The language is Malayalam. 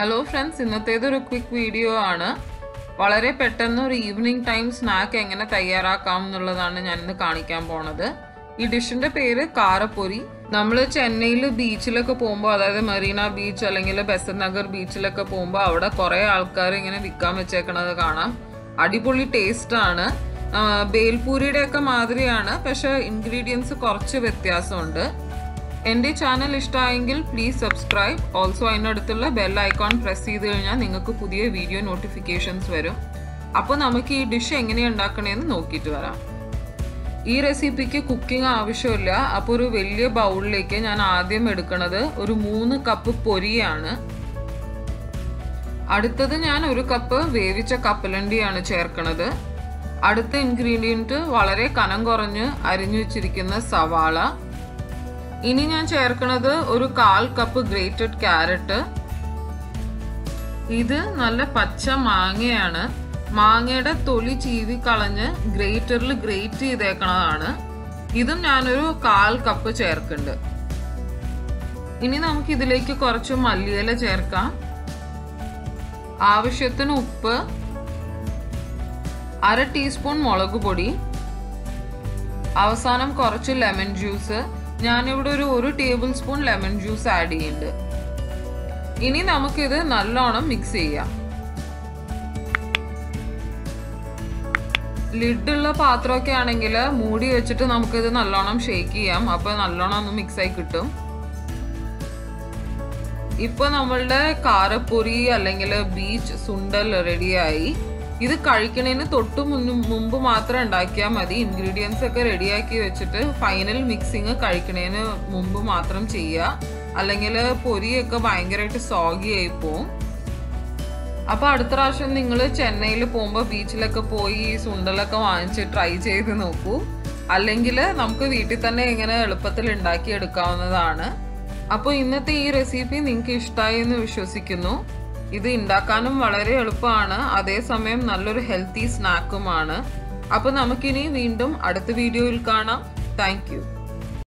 ഹലോ ഫ്രണ്ട്സ് ഇന്നത്തേത് ഒരു ക്വിക്ക് വീഡിയോ ആണ് വളരെ പെട്ടെന്ന് ഒരു ഈവനിങ് ടൈം സ്നാക്ക് എങ്ങനെ തയ്യാറാക്കാം എന്നുള്ളതാണ് ഞാൻ ഇന്ന് കാണിക്കാൻ പോണത് ഈ ഡിഷിന്റെ പേര് കാരപ്പൊരി നമ്മൾ ചെന്നൈയിൽ ബീച്ചിലൊക്കെ പോകുമ്പോൾ അതായത് മെറീന ബീച്ച് അല്ലെങ്കിൽ ബെസൻ നഗർ ബീച്ചിലൊക്കെ പോകുമ്പോൾ അവിടെ കുറേ ആൾക്കാർ ഇങ്ങനെ വിൽക്കാൻ വെച്ചേക്കണത് കാണാം അടിപൊളി ടേസ്റ്റ് ആണ് ആ, ബേൽപൂരിയുടെ ഒക്കെ മാതിരിയാണ് പക്ഷെ ഇൻഗ്രീഡിയൻസ് കുറച്ച് വ്യത്യാസമുണ്ട് എൻ്റെ ചാനൽ ഇഷ്ടമായെങ്കിൽ പ്ലീസ് സബ്സ്ക്രൈബ് ഓൾസോ അതിനടുത്തുള്ള ബെൽ ഐക്കോൺ പ്രസ് ചെയ്ത് കഴിഞ്ഞാൽ നിങ്ങൾക്ക് പുതിയ വീഡിയോ നോട്ടിഫിക്കേഷൻസ് വരും അപ്പോൾ നമുക്ക് ഈ ഡിഷ് എങ്ങനെയാണ് ഉണ്ടാക്കണേന്ന് നോക്കിയിട്ട് വരാം ഈ റെസിപ്പിക്ക് കുക്കിംഗ് ആവശ്യമില്ല അപ്പോൾ ഒരു വലിയ ബൗളിലേക്ക് ഞാൻ ആദ്യം എടുക്കുന്നത് ഒരു മൂന്ന് കപ്പ് പൊരിയാണ് അടുത്തത് ഞാൻ ഒരു കപ്പ് വേവിച്ച കപ്പലണ്ടിയാണ് ചേർക്കണത് അടുത്ത ഇൻഗ്രീഡിയൻറ്റ് വളരെ കനം കുറഞ്ഞ് അരിഞ്ഞു വെച്ചിരിക്കുന്ന സവാള ഇനി ഞാൻ ചേർക്കണത് ഒരു കാൽ കപ്പ് ഗ്രേറ്റഡ് ക്യാരറ്റ് ഇത് നല്ല പച്ച മാങ്ങയാണ് മാങ്ങയുടെ തൊലി ചീവി കളഞ്ഞ് ഗ്രേറ്ററിൽ ഗ്രേറ്റ് ചെയ്തേക്കണതാണ് ഇതും ഞാനൊരു കാൽ കപ്പ് ചേർക്കുന്നുണ്ട് ഇനി നമുക്ക് ഇതിലേക്ക് കുറച്ച് മല്ലിയില ചേർക്കാം ആവശ്യത്തിന് ഉപ്പ് അര ടീസ്പൂൺ മുളക് പൊടി അവസാനം കുറച്ച് ലെമൺ ജ്യൂസ് ഞാനിവിടെ ഒരു ഒരു table spoon lemon juice add ചെയ്യുന്നുണ്ട് ഇനി നമുക്കിത് നല്ലോണം മിക്സ് ചെയ്യാം ലിഡുള്ള പാത്രമൊക്കെ ആണെങ്കിൽ മൂടി വെച്ചിട്ട് നമുക്കിത് നല്ലോണം ഷേക്ക് ചെയ്യാം അപ്പോൾ നല്ലോണം ഒന്ന് മിക്സ് ആയി കിട്ടും ഇപ്പൊ നമ്മളുടെ കാരപ്പൊരി അല്ലെങ്കിൽ ബീച്ച് സുണ്ടൽ റെഡിയായി ഇത് കഴിക്കണതിന് തൊട്ട് മുന്നും മുമ്പ് മാത്രം ഉണ്ടാക്കിയാൽ മതി ഇൻഗ്രീഡിയൻസ് ഒക്കെ റെഡിയാക്കി വെച്ചിട്ട് ഫൈനൽ മിക്സിങ് കഴിക്കണതിന് മുമ്പ് മാത്രം ചെയ്യുക അല്ലെങ്കിൽ പൊരിയൊക്കെ ഭയങ്കരമായിട്ട് സോഗി ആയി പോവും അപ്പൊ അടുത്ത പ്രാവശ്യം നിങ്ങൾ ചെന്നൈയിൽ പോകുമ്പോൾ ബീച്ചിലൊക്കെ പോയി ഈ സുണ്ടലൊക്കെ വാങ്ങിച്ച് ട്രൈ ചെയ്ത് നോക്കൂ അല്ലെങ്കിൽ നമുക്ക് വീട്ടിൽ തന്നെ ഇങ്ങനെ എളുപ്പത്തിൽ ഉണ്ടാക്കി എടുക്കാവുന്നതാണ് അപ്പോൾ ഇന്നത്തെ ഈ റെസിപ്പി നിങ്ങൾക്ക് ഇഷ്ടമായി എന്ന് വിശ്വസിക്കുന്നു ഇത് ഉണ്ടാക്കാനും വളരെ എളുപ്പമാണ് അതേസമയം നല്ലൊരു ഹെൽത്തി സ്നാക്കുമാണ് അപ്പോൾ നമുക്കിനി വീണ്ടും അടുത്ത വീഡിയോയിൽ കാണാം താങ്ക്